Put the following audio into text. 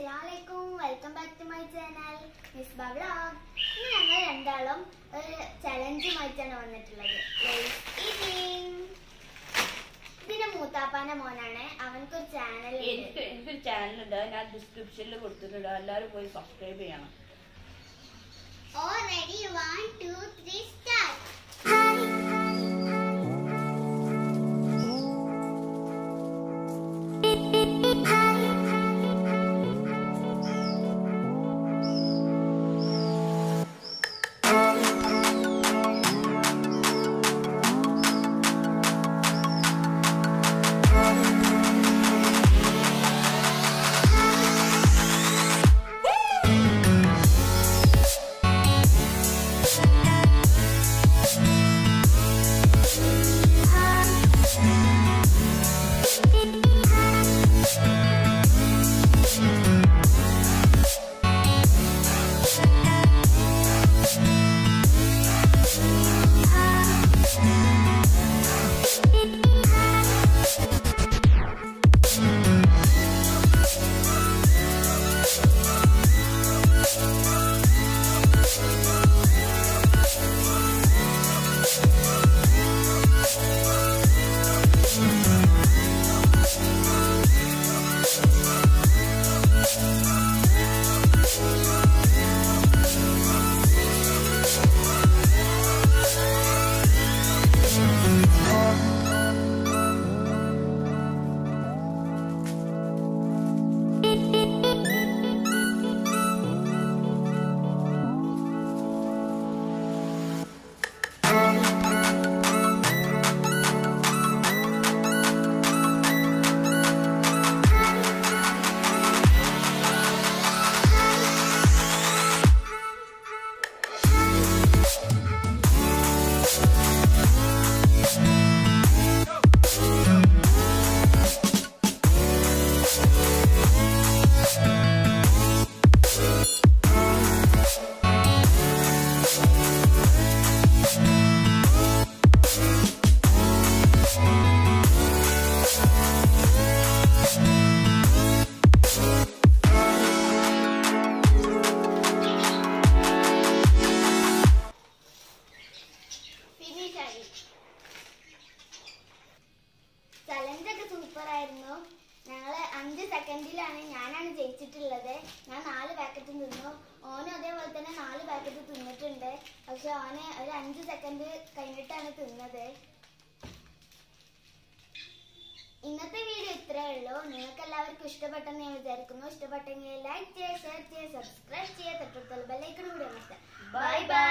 അസ്സലാമലൈക്കും welcome back to my channel miss vlog ഇന്ന് ഞങ്ങൾ രണ്ടാളും ഒരു ചലഞ്ചുമായിട്ടാണ് വന്നിട്ടുള്ളത് Eating. ഇതിന്റെ മൂത്താപ്പാന്റെ മോനാണ് അവൻക്കൊരു ചാനൽ എനിക്ക് എനിക്കൊരു ചാനലുണ്ട് ഞാൻ ഡിസ്ക്രിപ്ഷനിൽ കൊടുത്തിട്ടുണ്ട് എല്ലാവരും പോയി സബ്സ്ക്രൈബ് ചെയ്യണം already one two three start finish ആയി ചലഞ്ച് ഒക്കെ സൂപ്പർ ആയിരുന്നു ഞങ്ങള് അഞ്ച് സെക്കൻഡിലാണ് ഞാനാണ് ജയിച്ചിട്ടുള്ളത് ഞാൻ നാല് പാക്കറ്റ് തിന്നു ഓനും അതേപോലെ തന്നെ നാല് പാക്കറ്റ് തിന്നിട്ടുണ്ട് പക്ഷെ ഓന് ഒരു അഞ്ച് സെക്കൻഡ് കഴിഞ്ഞിട്ടാണ് തിന്നത് ഇന്നത്തെ വീഡിയോ ഇത്രേ ഉള്ളൂ നിങ്ങൾക്ക് എല്ലാവർക്കും ഇഷ്ടപ്പെട്ടെന്ന് ഞാൻ വിചാരിക്കുന്നു ഇഷ്ടപ്പെട്ടെങ്കിൽ ലൈക്ക് ചെയ്യുക ഷെയർ ചെയ്യുക സബ്സ്ക്രൈബ് ചെയ്യുക തൊട്ടടുത്തുള്ള ബെല്ലൈക്കൺ കൂടി അമർത്തുക ബൈ ബൈ